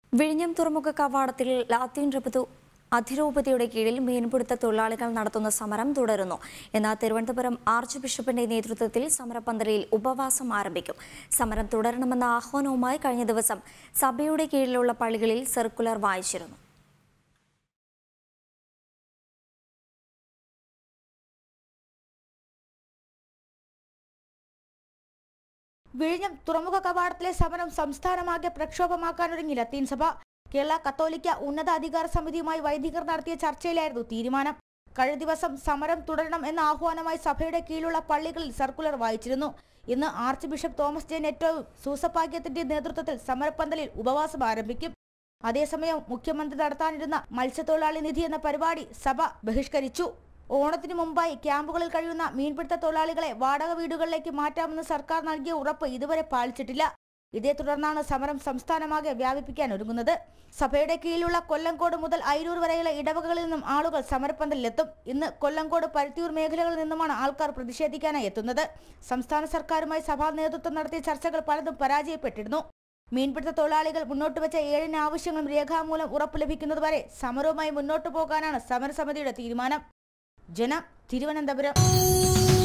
വിഴിഞ്ഞം തുറമുഖ കവാടത്തിൽ ലാത്തീൻ രൂപതു അധിരൂപതയുടെ കീഴിൽ മീൻപിടുത്ത തൊഴിലാളികൾ നടത്തുന്ന സമരം തുടരുന്നു എന്നാൽ തിരുവനന്തപുരം ആർച്ച് ബിഷപ്പിന്റെ നേതൃത്വത്തിൽ സമരപന്തലിൽ ഉപവാസം ആരംഭിക്കും സമരം തുടരണമെന്ന ആഹ്വാനവുമായി കഴിഞ്ഞ ദിവസം സഭയുടെ കീഴിലുള്ള പള്ളികളിൽ സർക്കുലർ വായിച്ചിരുന്നു വിഴിഞ്ഞം തുറമുഖ കവാടത്തിലെ സമരം സംസ്ഥാനമാകെ പ്രക്ഷോഭമാക്കാനൊരുങ്ങി ലത്തീൻ സഭ കേരള കത്തോലിക്ക ഉന്നത അധികാര സമിതിയുമായി വൈദികർ നടത്തിയ ചർച്ചയിലായിരുന്നു തീരുമാനം കഴിഞ്ഞ ദിവസം സമരം തുടരണം എന്ന ആഹ്വാനമായി സഭയുടെ കീഴിലുള്ള പള്ളികളിൽ സർക്കുലർ വായിച്ചിരുന്നു ഇന്ന് ആർച്ച് ബിഷപ്പ് തോമസ് ജെ നെറ്റോവും സൂസഭാഗ്യത്തിന്റെ നേതൃത്വത്തിൽ സമരപ്പന്തലിൽ ഉപവാസം ആരംഭിക്കും അതേസമയം മുഖ്യമന്ത്രി നടത്താനിരുന്ന മത്സ്യത്തൊഴിലാളി നിധി എന്ന പരിപാടി സഭ ബഹിഷ്കരിച്ചു ഓണത്തിന് മുമ്പായി ക്യാമ്പുകളിൽ കഴിയുന്ന മീൻപിടുത്ത തൊഴിലാളികളെ വാടക വീടുകളിലേക്ക് മാറ്റാമെന്ന് സർക്കാർ നൽകിയ ഉറപ്പ് ഇതുവരെ പാലിച്ചിട്ടില്ല ഇതേ തുടർന്നാണ് സമരം സംസ്ഥാനമാകെ വ്യാപിപ്പിക്കാൻ ഒരുങ്ങുന്നത് സഭയുടെ കീഴിലുള്ള കൊല്ലങ്കോട് മുതൽ അയിരൂർ വരെയുള്ള ഇടവകകളിൽ നിന്നും ആളുകൾ സമരപ്പന്തലിലെത്തും ഇന്ന് കൊല്ലങ്കോട് പരുത്തിയൂർ മേഖലകളിൽ നിന്നുമാണ് ആൾക്കാർ പ്രതിഷേധിക്കാനായി എത്തുന്നത് സംസ്ഥാന സർക്കാരുമായി സഭാ നേതൃത്വം നടത്തിയ ചർച്ചകൾ പലതും പരാജയപ്പെട്ടിരുന്നു മീൻപിടുത്ത തൊഴിലാളികൾ മുന്നോട്ട് വെച്ച ഏഴിന് ആവശ്യങ്ങളും രേഖാമൂലം ഉറപ്പ് ലഭിക്കുന്നതുവരെ സമരവുമായി മുന്നോട്ടു പോകാനാണ് സമരസമിതിയുടെ തീരുമാനം ജനം തിരുവനന്തപുരം